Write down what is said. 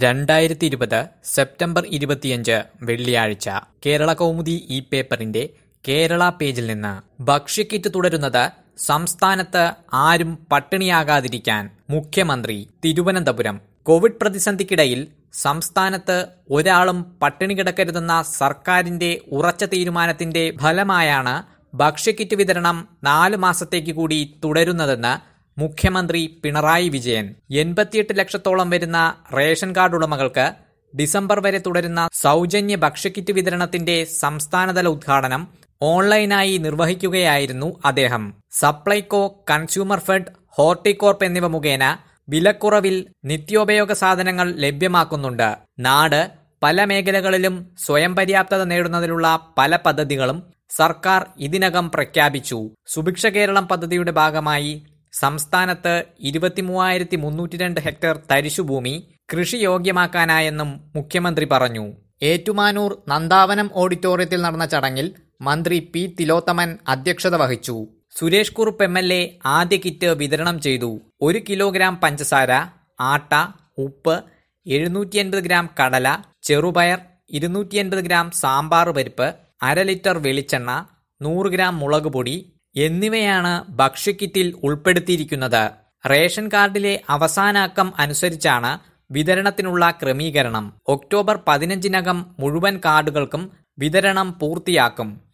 രണ്ടായിരത്തി ഇരുപത് സെപ്റ്റംബർ ഇരുപത്തിയഞ്ച് വെള്ളിയാഴ്ച കേരള കൗമുദി ഈ പേപ്പറിന്റെ കേരള പേജിൽ നിന്ന് ഭക്ഷ്യക്കിറ്റ് തുടരുന്നത് സംസ്ഥാനത്ത് ആരും പട്ടിണിയാകാതിരിക്കാൻ മുഖ്യമന്ത്രി തിരുവനന്തപുരം കോവിഡ് പ്രതിസന്ധിക്കിടയിൽ സംസ്ഥാനത്ത് ഒരാളും പട്ടിണി കിടക്കരുതെന്ന സർക്കാരിന്റെ ഉറച്ച തീരുമാനത്തിന്റെ ഫലമായാണ് ഭക്ഷ്യക്കിറ്റ് വിതരണം നാല് മാസത്തേക്ക് കൂടി തുടരുന്നതെന്ന് മുഖ്യമന്ത്രി പിണറായി വിജയൻ എൺപത്തിയെട്ട് ലക്ഷത്തോളം വരുന്ന റേഷൻ കാർഡ് ഉടമകൾക്ക് ഡിസംബർ വരെ തുടരുന്ന സൗജന്യ ഭക്ഷ്യക്കിറ്റ് വിതരണത്തിന്റെ സംസ്ഥാനതല ഉദ്ഘാടനം ഓൺലൈനായി നിർവഹിക്കുകയായിരുന്നു അദ്ദേഹം സപ്ലൈകോ കൺസ്യൂമർ ഫെഡ് ഹോർട്ടികോർപ്പ് എന്നിവ മുഖേന വിലക്കുറവിൽ നിത്യോപയോഗ സാധനങ്ങൾ ലഭ്യമാക്കുന്നുണ്ട് നാട് പല മേഖലകളിലും സ്വയം പര്യാപ്തത നേടുന്നതിനുള്ള പല പദ്ധതികളും സർക്കാർ ഇതിനകം പ്രഖ്യാപിച്ചു സുഭിക്ഷ കേരളം പദ്ധതിയുടെ ഭാഗമായി സംസ്ഥാനത്ത് ഇരുപത്തിമൂവായിരത്തി മുന്നൂറ്റി രണ്ട് ഹെക്ടർ തരിശുഭൂമി കൃഷി യോഗ്യമാക്കാനായെന്നും മുഖ്യമന്ത്രി പറഞ്ഞു ഏറ്റുമാനൂർ നന്ദാവനം ഓഡിറ്റോറിയത്തിൽ നടന്ന ചടങ്ങിൽ മന്ത്രി പി തിലോത്തമൻ അധ്യക്ഷത വഹിച്ചു Suresh Kurup M L A ആദ്യ കിറ്റ് വിതരണം ചെയ്തു ഒരു കിലോഗ്രാം പഞ്ചസാര ആട്ട ഉപ്പ് എഴുന്നൂറ്റി അൻപത് ഗ്രാം കടല ചെറുപയർ ഇരുന്നൂറ്റി അൻപത് ഗ്രാം സാമ്പാർ പരിപ്പ് അര ലിറ്റർ വെളിച്ചെണ്ണ നൂറ് ഗ്രാം മുളക് പൊടി എന്നിവയാണ് ഭക്ഷ്യക്കിറ്റിൽ ഉൾപ്പെടുത്തിയിരിക്കുന്നത് റേഷൻ കാർഡിലെ അവസാന അക്കം അനുസരിച്ചാണ് വിതരണത്തിനുള്ള ക്രമീകരണം ഒക്ടോബർ പതിനഞ്ചിനകം മുഴുവൻ കാർഡുകൾക്കും വിതരണം പൂർത്തിയാക്കും